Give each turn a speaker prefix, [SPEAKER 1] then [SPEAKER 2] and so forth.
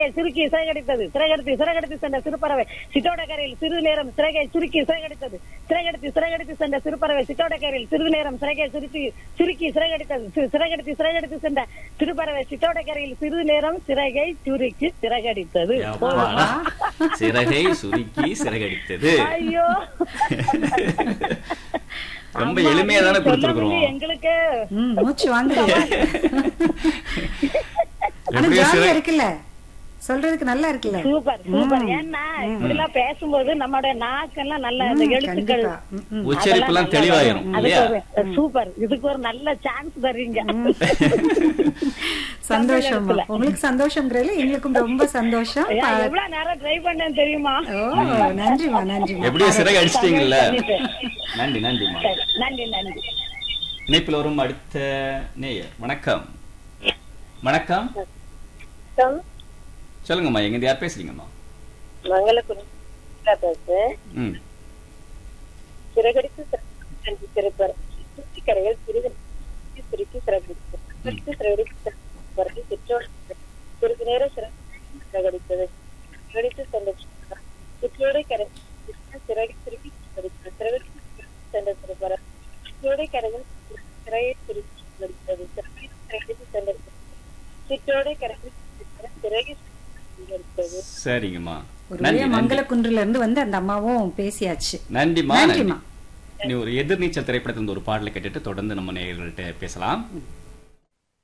[SPEAKER 1] சுருக்கி சிறகடித்தது சிறகடித்து சிறகடித்து சென்ற சிறுபறவை சிட்டோட கரையில் சிறிது நேரம் சிறகை சுருக்கி சிறகடித்தது சிறகடித்து சிறகடித்து சென்ற சிறுபறவை சிட்டோட கரையில் சிறிது நேரம் சிறகை சுருக்கி சுருக்கி சிறகடித்தது சி- சிறகடித்து சிறகடித்து சென்ற சிறுபறவை சிட்டோட கரையில் சிறிது நேரம் சிறகை சுருக்கி சிறகடித்தது
[SPEAKER 2] அப்பாடா. சிறகை சுருக்கி சிறகடித்தது
[SPEAKER 1] ஐயோ
[SPEAKER 2] ரொம்ப
[SPEAKER 1] அம்மா,
[SPEAKER 2] எளிமையா தானே
[SPEAKER 1] நீங்க
[SPEAKER 2] கொடுத்துருக்குறோம்
[SPEAKER 1] சொன்னது எங்களுக்கு
[SPEAKER 3] ம், மூச்சு வாங்குது ஆனா
[SPEAKER 2] எப்படியோ
[SPEAKER 3] ஜாலியா
[SPEAKER 2] சிற-
[SPEAKER 3] இருக்குல்ல சொல்றதுக்கு நல்லா இருக்குல்ல
[SPEAKER 1] சூப்பர் சூப்பர் ஏன்னா இப்படி எல்லாம் பேசும்போது நம்மளோட நாக்கெல்லாம் நல்ல அந்த
[SPEAKER 3] ம்,
[SPEAKER 1] எழுத்துக்கள்
[SPEAKER 3] கண்டிப்பா. ம், ம்.
[SPEAKER 2] உச்சரிப்பெல்லாம்
[SPEAKER 1] அதெல்லாம்
[SPEAKER 2] தெளிவாயிரும்
[SPEAKER 1] நல்லா
[SPEAKER 2] இல்லையா
[SPEAKER 1] வரும். அதுக்கு ஒரு சூப்பர் இதுக்கு ஒரு நல்ல சான்ஸ் தர்றீங்க
[SPEAKER 3] சந்தோஷம்
[SPEAKER 1] தமிழகத்துல.
[SPEAKER 3] உங்களுக்கு சந்தோஷங்கிறதுல எங்களுக்கும் ரொம்ப சந்தோஷம்
[SPEAKER 1] ஐயா,
[SPEAKER 3] பா-
[SPEAKER 1] எவ்வளவு நேரம் ட்ரை பண்ணேன்னு தெரியுமா
[SPEAKER 3] ஓ நன்றிமா நன்றிமா
[SPEAKER 2] எப்படியோ சிறகு அடிச்சிட்டீங்கல்ல
[SPEAKER 1] பண்ணிட்டேன்.
[SPEAKER 2] நன்றி நன்றிமா
[SPEAKER 1] சரி, நன்றி நன்றி
[SPEAKER 2] இணைப்பில் வரும் அடுத்த நேயர் வணக்கம் வணக்கம் சொல்லுங்கம்மா எங்க யார் பேசுறீங்கம்மா
[SPEAKER 1] மங்களகுரு பேசுறேன்
[SPEAKER 2] ம்
[SPEAKER 1] சிறகடித்து சென்று சிறுப்பர் சுற்றி கரையில் சிறிது சுருக்கி சிறகடித்து சிறகடித்து சிறகடித்து சிறகடித்து சிற்றோடு சிறிது நேரம் சிறகடித்தது சிறகடித்து சென்ற சிற்றோடை கரை சிறகி சுருக்கி சிறகடித்தது சிறகடித்து சென்ற சிறுபர் சிற்றோடை கரையில் சிறையை சுருக்கி சிறகடித்தது சிறகடித்து சிறகடித்து சென்ற சிற்றோடை கரையில் சிறகி சிறகடித்தது
[SPEAKER 2] சரிங்கம்மா
[SPEAKER 3] ஒரு
[SPEAKER 2] நன்றி நன்றி
[SPEAKER 3] மங்களக்குன்றுல இருந்து வந்து அந்த அம்மாவும் பேசியாச்சு
[SPEAKER 2] நன்றிம்மா
[SPEAKER 3] நன்றிம்மா.
[SPEAKER 2] நன்றி நீ ஒரு எதிர்நீச்சல் திரைப்படத்துல இருந்து ஒரு பாடலை கேட்டுட்டு தொடர்ந்து நம்ம நேயர்கள்ட்ட பேசலாம்